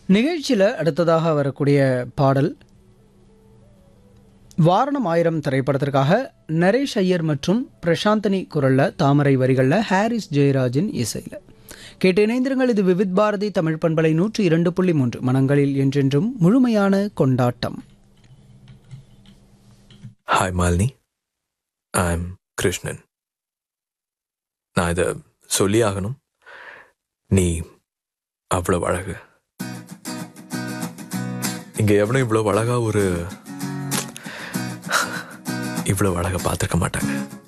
நிகழ்ச்சியில் அடுத்ததாக வரக்கூடிய பாடல் வாரணம் ஆயிரம் திரைப்படத்திற்காக நரேஷ் ஐயர் மற்றும் பிரசாந்தனி குரலில் தாமரை வரிகளில் ஹாரிஸ் ஜெயராஜின் இசையில் கேட்டு இணைந்திருங்கள் இது விவித் பாரதி தமிழ் பண்பலை நூற்றி இரண்டு புள்ளி மூன்று மனங்களில் என்றென்றும் முழுமையான கொண்டாட்டம் hi Malini I am Krishnan நான் இதை சொல்லி ஆகணும் நீ அவ்வளவு அழகு இங்க எவனும் இவ்வளவு அழகா ஒரு இவ்வளவு அழகா பார்த்துருக்க மாட்டாங்க